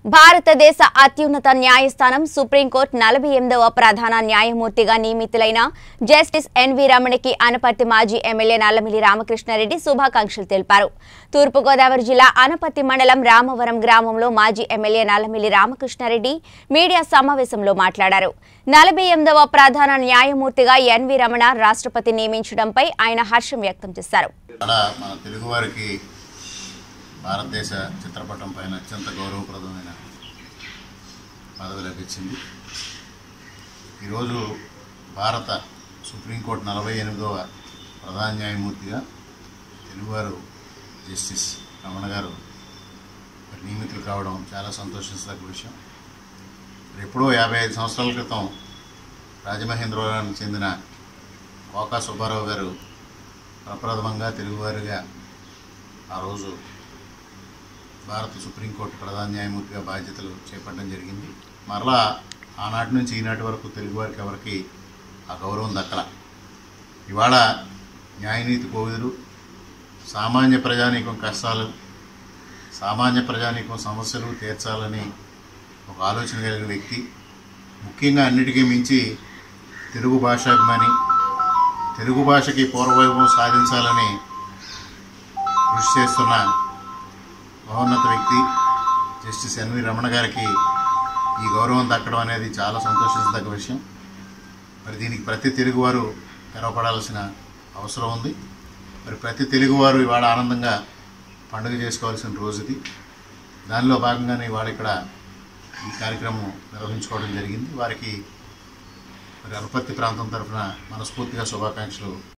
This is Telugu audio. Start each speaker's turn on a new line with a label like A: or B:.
A: భారతదేశ అత్యున్నత న్యాయస్థానం సుప్రీంకోర్టు నలభై ఎనిమిదవ ప్రధాన న్యాయమూర్తిగా నియమితులైన జస్టిస్ ఎన్వి రమణకి అనపర్తి మాజీ ఎమ్మెల్యే నల్లమిల్లి రామకృష్ణారెడ్డి శుభాకాంక్షలు తెలిపారు తూర్పుగోదావరి జిల్లా అనపర్తి మండలం రామవరం గ్రామంలో మాజీ ఎమ్మెల్యే నల్లమిల్లి రామకృష్ణారెడ్డి మీడియా సమావేశంలో మాట్లాడారు నలభై ఎనిమిదవ ప్రధాన న్యాయమూర్తిగా ఎన్వి రమణ రాష్ట్రపతి నియమించడంపై ఆయన హర్షం వ్యక్తం చేశారు
B: ఇక్కడ మన తెలుగువారికి భారతదేశ చిత్రపటం పైన అత్యంత గౌరవప్రదమైన పదవి లభించింది ఈరోజు భారత సుప్రీంకోర్టు నలభై ఎనిమిదవ ప్రధాన న్యాయమూర్తిగా తెలుగువారు జస్టిస్ రమణ గారు మరి నియమితులు కావడం చాలా సంతోషించదగ్గ విషయం మరి ఎప్పుడో యాభై ఐదు సంవత్సరాల క్రితం రాజమహేంద్రవరానికి చెందిన కోకా సుబ్బారావు గారు ప్రప్రథమంగా తెలుగువారిగా ఆ రోజు భారత సుప్రీంకోర్టు ప్రధాన న్యాయమూర్తిగా బాధ్యతలు చేపట్టడం జరిగింది మరలా ఆనాటి నుంచి ఈనాటి వరకు తెలుగువారికి ఎవరికి ఆ గౌరవం దక్కల ఇవాళ న్యాయనీతి కోవిదులు సామాన్య ప్రజానీకం కష్టాలు సామాన్య ప్రజానీకం సమస్యలు తీర్చాలని ఒక ఆలోచన కలిగిన వ్యక్తి ముఖ్యంగా అన్నిటికీ మించి తెలుగు భాషాభిమాని తెలుగు భాషకి పూర్వవైభవం సాధించాలని కృషి చేస్తున్న మహోన్నత వ్యక్తి జస్టిస్ ఎన్వి రమణ గారికి ఈ గౌరవం దక్కడం అనేది చాలా సంతోషించదగ్గ విషయం మరి దీనికి ప్రతి తెలుగువారు గర్వపడాల్సిన అవసరం ఉంది మరి ప్రతి తెలుగువారు ఇవాళ ఆనందంగా పండుగ చేసుకోవాల్సిన రోజు ఇది దానిలో భాగంగానే ఇవాళ ఇక్కడ ఈ కార్యక్రమం నిర్వహించుకోవడం జరిగింది వారికి మరి అనుపత్తి ప్రాంతం తరఫున మనస్ఫూర్తిగా శుభాకాంక్షలు